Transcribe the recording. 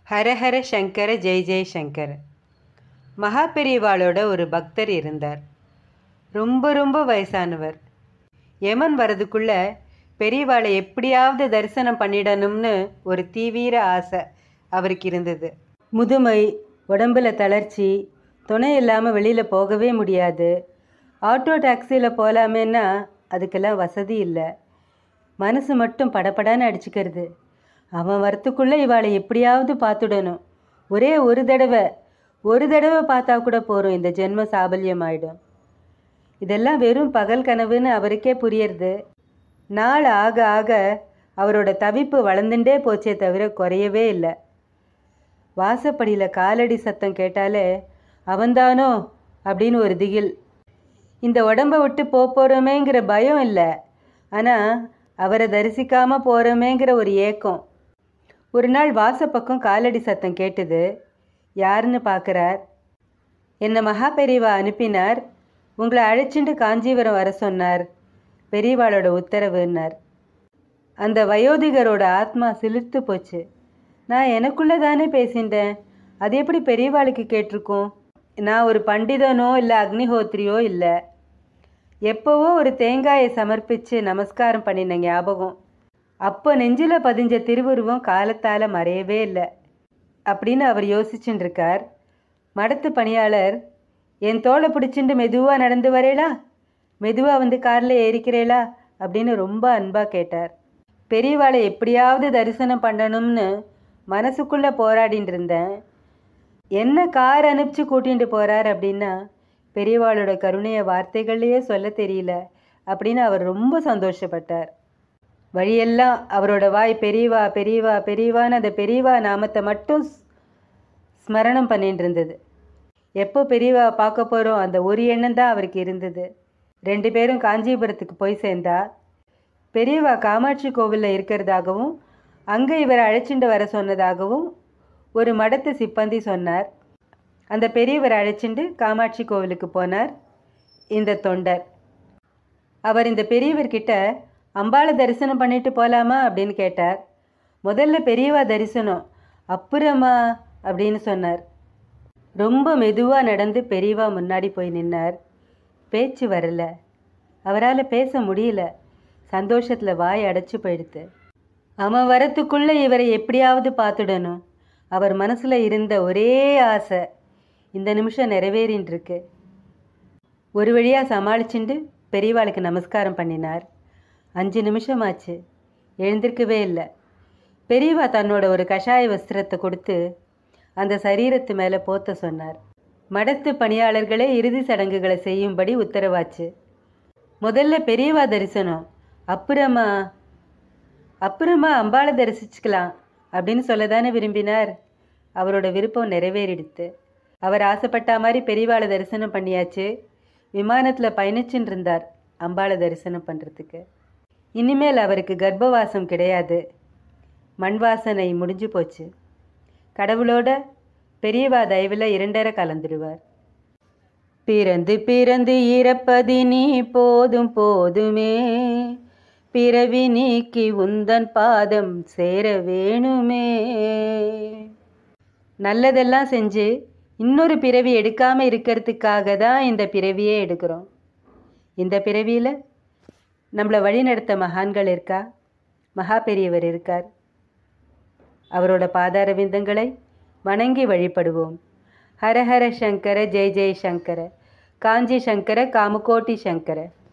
ஹரஹர சங்கர ஜெய் ஜெய் சங்கர மகா பெரியவாளோட ஒரு பக்தர் இருந்தார் ரொம்ப ரொம்ப வயசானவர் யமன் வரதுக்குள்ள பெரியவாளை எப்படியாவது தரிசனம் பண்ணிடணும்னு ஒரு தீவிர ஆசை அவருக்கு இருந்தது முதுமை உடம்புல தளர்ச்சி துணை இல்லாமல் வெளியில் போகவே முடியாது ஆட்டோ டாக்ஸியில் போகலாமேன்னா அதுக்கெல்லாம் வசதி இல்லை மனசு மட்டும் படபடன்னு அடிச்சுக்கிறது அவன் வரத்துக்குள்ளே இவாளை எப்படியாவது பார்த்துடணும் ஒரே ஒரு தடவை ஒரு தடவை பார்த்தா கூட போகிறோம் இந்த ஜென்ம சாபல்யம் ஆயிடும் இதெல்லாம் வெறும் பகல் கனவுன்னு அவருக்கே புரியறது நாள் ஆக ஆக அவரோட தவிப்பு வளர்ந்துட்டே போச்சே தவிர குறையவே இல்லை வாசப்படியில் காலடி சத்தம் கேட்டாலே அவன்தானோ அப்படின்னு ஒரு திகில் இந்த உடம்பை விட்டு போக போகிறோமேங்கிற பயம் இல்லை ஆனால் அவரை தரிசிக்காமல் போகிறோமேங்கிற ஒரு ஏக்கம் ஒரு நாள் வாசப்பக்கம் காலடி சத்தம் கேட்டது யாருன்னு பார்க்குறார் என்னை மகா பெரியவா அனுப்பினார் உங்களை அழைச்சிட்டு காஞ்சிபுரம் வர சொன்னார் பெரியவாளோட உத்தரவுன்னார் அந்த வயோதிகரோட ஆத்மா சிலிர்த்து போச்சு நான் எனக்குள்ளே தானே பேசிட்டேன் அது எப்படி பெரியவாளுக்கு கேட்டிருக்கும் நான் ஒரு பண்டிதனோ இல்லை அக்னிஹோத்ரியோ இல்லை எப்போவோ ஒரு தேங்காயை சமர்ப்பித்து நமஸ்காரம் பண்ணின ஞாபகம் அப்போ நெஞ்சில் பதிஞ்ச திருவுருவம் காலத்தால் மறையவே இல்லை அப்படின்னு அவர் யோசிச்சுட்டு இருக்கார் மடத்து பணியாளர் என் தோலை பிடிச்சிட்டு மெதுவாக நடந்து வரேளா மெதுவாக வந்து காரில் ஏறிக்கிறேளா அப்படின்னு ரொம்ப அன்பாக கேட்டார் பெரியவாளை எப்படியாவது தரிசனம் பண்ணணும்னு மனசுக்குள்ளே போராடின்னு இருந்தேன் என்ன கார் அனுப்பிச்சு கூட்டிகிட்டு போகிறார் அப்படின்னா பெரியவாளோட கருணைய வார்த்தைகள்லையே சொல்ல தெரியல அப்படின்னு அவர் ரொம்ப சந்தோஷப்பட்டார் வழியெல்லாம் அவரோட வாய் பெரியவா பெரியவா பெரியவான்னு அந்த பெரியவா நாமத்தை மட்டும் ஸ்- ஸ்மரணம் பண்ணிட்டு இருந்தது எப்போ பெரியவா பார்க்க போகிறோம் அந்த ஒரு எண்ணம் தான் அவருக்கு இருந்தது ரெண்டு பேரும் காஞ்சிபுரத்துக்கு போய் சேர்ந்தா பெரியவா காமாட்சி கோவிலில் இருக்கிறதாகவும் அங்கே இவரை அழைச்சிட்டு வர சொன்னதாகவும் ஒரு மடத்து சிப்பந்தி சொன்னார் அந்த பெரியவர் அழைச்சிட்டு காமாட்சி கோவிலுக்கு போனார் இந்த தொண்டர் அவர் இந்த பெரியவர்கிட்ட அம்பாளை தரிசனம் பண்ணிட்டு போகலாமா அப்படின்னு கேட்டார் முதல்ல பெரியவா தரிசனம் அப்புறமா அப்படின்னு சொன்னார் ரொம்ப மெதுவாக நடந்து பெரியவா முன்னாடி போய் நின்னார் பேச்சு வரல அவரால் பேச முடியல சந்தோஷத்தில் வாய் அடைச்சு போயிடுத்து அவன் வரத்துக்குள்ளே இவரை எப்படியாவது பார்த்துடணும் அவர் மனசில் இருந்த ஒரே ஆசை இந்த நிமிஷம் நிறைவேறின்னு இருக்கு ஒரு வழியாக சமாளிச்சுண்டு பெரியவாளுக்கு நமஸ்காரம் பண்ணினார் அஞ்சு நிமிஷம் ஆச்சு எழுந்திருக்கவே இல்லை பெரியவா தன்னோட ஒரு கஷாய வஸ்திரத்தை கொடுத்து அந்த சரீரத்து மேலே போத்த சொன்னார் மடத்து பணியாளர்களே இறுதி சடங்குகளை செய்யும்படி உத்தரவாச்சு முதல்ல பெரியவா தரிசனம் அப்புறமா அப்புறமா அம்பாளை தரிசிச்சுக்கலாம் அப்படின்னு சொல்லதானே விரும்பினார் அவரோட விருப்பம் நிறைவேறிடுத்து அவர் ஆசைப்பட்ட மாதிரி பெரியவாளை தரிசனம் பண்ணியாச்சு விமானத்தில் பயணிச்சுன்னு இருந்தார் அம்பாளை தரிசனம் பண்ணுறதுக்கு இனிமேல் அவருக்கு கர்ப்பவாசம் கிடையாது மண் வாசனை முடிஞ்சு போச்சு கடவுளோட பெரியவா தயவில் இரண்டரை கலந்துடுவார் பிறந்து பிறந்து இறப்பது நீ போதும் போதுமே பிறவி நீக்கி உந்தன் பாதம் சேர வேணுமே நல்லதெல்லாம் செஞ்சு இன்னொரு பிறவி எடுக்காம இருக்கிறதுக்காக தான் இந்த பிறவியே எடுக்கிறோம் இந்த பிறவியில் நம்மளை வழிநடத்த மகான்கள் இருக்கா மகா பெரியவர் இருக்கார் அவரோட பாதார விந்தங்களை வணங்கி வழிபடுவோம் ஹரஹர சங்கர ஜெய் ஜெய் சங்கர காஞ்சி சங்கர காமகோட்டி சங்கர